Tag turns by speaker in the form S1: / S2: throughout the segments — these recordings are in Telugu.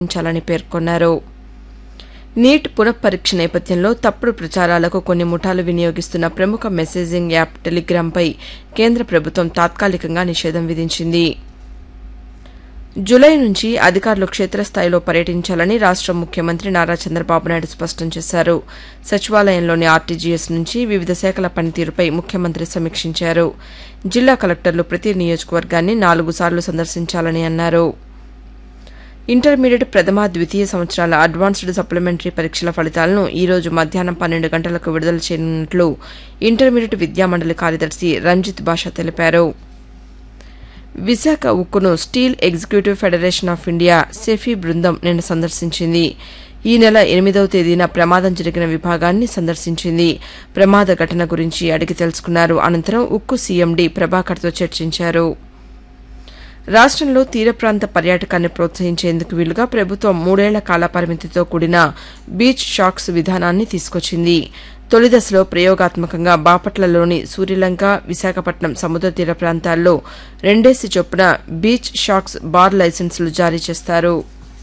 S1: ఉంచాలని పేర్కొన్నారు నీట్ పునఃపరీక్ష నేపథ్యంలో తప్పుడు ప్రచారాలకు కొన్ని ముఠాలు వినియోగిస్తున్న ప్రముఖ మెసేజింగ్ యాప్ టెలిగ్రామ్పై కేంద్ర ప్రభుత్వం తాత్కాలికంగా నిషేధం విధించింది జులై నుంచి అధికారులు క్షేత్రస్థాయిలో పర్యటించాలని రాష్ట ముఖ్యమంత్రి నారా చంద్రబాబు నాయుడు స్పష్టం చేశారు సచివాలయంలోని ఆర్టీజీఎస్ నుంచి వివిధ శాఖల పనితీరుపై ముఖ్యమంత్రి సమీక్షించారు జిల్లా కలెక్టర్లు ప్రతి నియోజకవర్గాన్ని నాలుగు సార్లు సందర్శించాలని అన్నారు ఇంటర్మీడియట్ ప్రథమ ద్వితీయ సంవత్సరాల అడ్వాన్స్డ్ సప్లిమెంటరీ పరీక్షల ఫలితాలను ఈ రోజు మధ్యాహ్నం పన్నెండు గంటలకు విడుదల చేయనున్నట్లు ఇంటర్మీడియట్ విద్యామండలి కార్యదర్శి రంజిత్ బాషా తెలిపారు విశాఖ ఉక్కును steel executive federation of India SEFI బృందం నిన్న సందర్శించింది ఈ నెల ఎనిమిదవ తేదీన ప్రమాదం జరిగిన విభాగాన్ని సందర్శించింది ప్రమాద ఘటన గురించి అడిగి తెలుసుకున్నారు అనంతరం ఉక్కు సీఎండీ ప్రభాకర్తో చర్చించారు రాష్టంలో తీర ప్రాంత పర్యాటకాన్ని ప్రోత్సహించేందుకు వీలుగా ప్రభుత్వం మూడేళ్ల కాలపరిమితితో కూడిన బీచ్ షాక్స్ విధానాన్ని తీసుకొచ్చింది తొలి దశలో ప్రయోగాత్మకంగా బాపట్లలోని సూర్యలంక విశాఖపట్నం సముద్ర తీర ప్రాంతాల్లో రెండేసి చొప్పున బీచ్ షాక్స్ బార్ లైసెన్సులు జారీ చేస్తారు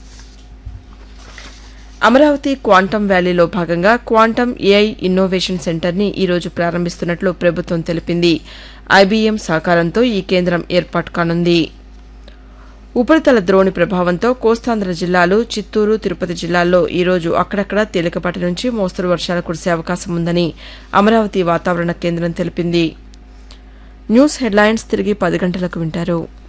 S1: అమరావతి క్వాంటం వ్యాలీలో భాగంగా క్వాంటం ఏఐ ఇన్నోవేషన్ సెంటర్ని ఈ రోజు ప్రారంభిస్తున్నట్లు ప్రభుత్వం తెలిపింది ఐబీఎం సహకారంతో ఈ కేంద్రం ఏర్పాటు కానుంది ఉపరితల ద్రోణి ప్రభావంతో కోస్తాంధ్ర జిల్లాలు చిత్తూరు తిరుపతి జిల్లాల్లో ఈ రోజు అక్కడక్కడ తేలికపాటి నుంచి మోస్తరు వర్షాలు కురిసే అవకాశం ఉందని అమరావతి వాతావరణ కేంద్రం తెలిపింది న్యూస్ హెడ్లైన్స్ తిరిగి పది గంటలకు వింటారు